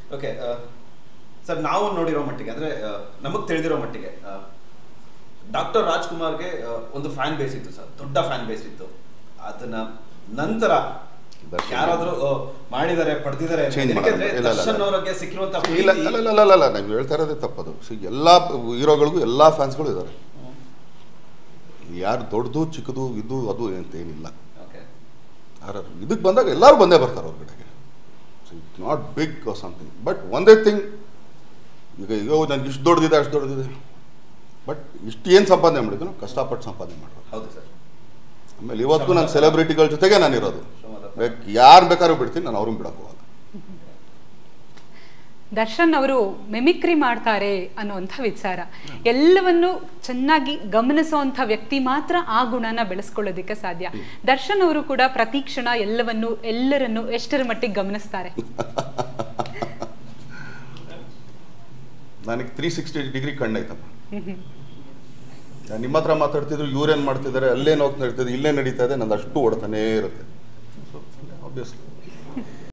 Okay sir ನಾವು ನೋಡಿರೋ ಮಟ್ಟಿಗೆ ಅಂದ್ರೆ ನಮಗೆ ತಿಳಿದಿರೋ ಮಟ್ಟಿಗೆ ಡಾಕ್ಟರ್ ರಾಜ್ಕುಮಾರ್ಗೆ ಆ, ಒಂದು ಫ್ಯಾನ್ ಬೇಸ್ ಇತ್ತು ಸರ್ ದೊಡ್ಡ ಫ್ಯಾನ್ ಬೇಸ್ ಇತ್ತು ಅದನ್ನ ನಂತರ ದರ್ಶನ್ ಯಾರಾದ್ರೂ ಆ, ಮಾಡಿದ್ದಾರೆ ಪಡೆದಿದ್ದಾರೆ Change ಯಾಕೆಂದ್ರೆ ಮಾಡೋದು. ಇಲ್ಲ, ಇಲ್ಲ, ದರ್ಶನ್ ಇಲ್ಲ. ಅವರಿಗೆ ಸಿಕ್ಕಿರುವಂತ ಇಲ್ಲ ಪ್ರೀತಿ- ಅಲ್ಲ ಅಲ್ಲ ಅಲ್ಲ ಅಲ್ಲ ನಾವು ಹೇಳ್ತಾ ಇರೋದೇ ತಪ್ಪದು ಸಿ ಎಲ್ಲ ಹೀರೋಗಳಿಗೂ ಎಲ್ಲ ಫ್ಯಾನ್ಸ್ಗಳು ಇದ್ದಾರೆ ಯಾರು ದೊಡ್ಡದು ಚಿಕ್ಕದು ಇದು ಅದು ಅಂತ ಏನಿಲ್ಲ Okay. ಯಾರು ಇದಕ್ಕೆ ಬಂದಾಗ ಎಲ್ಲರೂ ಬಂದೇ ಬರ್ತಾರೆ ಹೊರಗಡೆಗೆ so it not big something but ಒಂದೇ ಥಿಂಗ್ ಈಗ ಅಯ್ಯೋ ನನಗೆ ಇಷ್ಟು ದೊಡ್ಡದಿದೆ ಅಷ್ಟು ದೊಡ್ಡದಿದೆ ಬಟ್ ಇಷ್ಟು ಏನು ಸಂಪಾದನೆ ಮಾಡಿದ್ರು ನಾವು ಕಷ್ಟಪಟ್ಟು ಸಂಪಾದನೆ ಮಾಡೋದು ಹೌದು ಸರ್ ಆಮೇಲೆ ಇವತ್ತು ನಾನು ಸೆಲೆಬ್ರಿಟಿಗಳ ಜೊತೆಗೆ ನಾನು ಇರೋದು ಶ್ರಮದ ಯಾರು ಬೇಕಾದ್ರೂ ಬಿಡ್ತೀನಿ ನಾನು ಅವ್ರನ್ನ ಬಿಡಕ್ಕೆ ಹೋಗಲ್ಲ ದರ್ಶನ್ ಅವರು ಮೆಮಿಕ್ರಿ ಮಾಡ್ತಾರೆ ಅನ್ನುವಂಥ ವಿಚಾರ ಎಲ್ಲವನ್ನು ಚೆನ್ನಾಗಿ ಗಮನಿಸುವಂಥ ವ್ಯಕ್ತಿ ಮಾತ್ರ ಆ ಗುಣನ ಬೆಳೆಸ್ಕೊಳ್ಳೋದಕ್ಕೆ ಸಾಧ್ಯ ದರ್ಶನ್ ಅವರು ಕೂಡ ಪ್ರತಿ ಕ್ಷಣ ಎಲ್ಲವನ್ನು ಎಲ್ಲರನ್ನು ಎಷ್ಟರ ಮಟ್ಟಿಗೆ ಗಮನಿಸ್ತಾರೆ ನನಗೆ ತ್ರೀ ಸಿಕ್ಸ್ಟಿ ಡಿಗ್ರಿ ಕಣ್ಣೈತಮ್ಮ ನಾನು ನಿಮ್ಮ ಹತ್ರ ಮಾತಾಡ್ತಿದ್ರು ಇವ್ರೇನು ಮಾಡ್ತಿದ್ದಾರೆ ಅಲ್ಲೇನು ಹೋಗ್ತಾ ಇರ್ತದೆ ಇಲ್ಲೇ ನಡೀತಾ ಇದೆ ನಂದು ಅಷ್ಟು ಹೊಡ್ತಾನೇ ಇರುತ್ತೆ ಆಬ್ವಿಯಸ್ಲಿ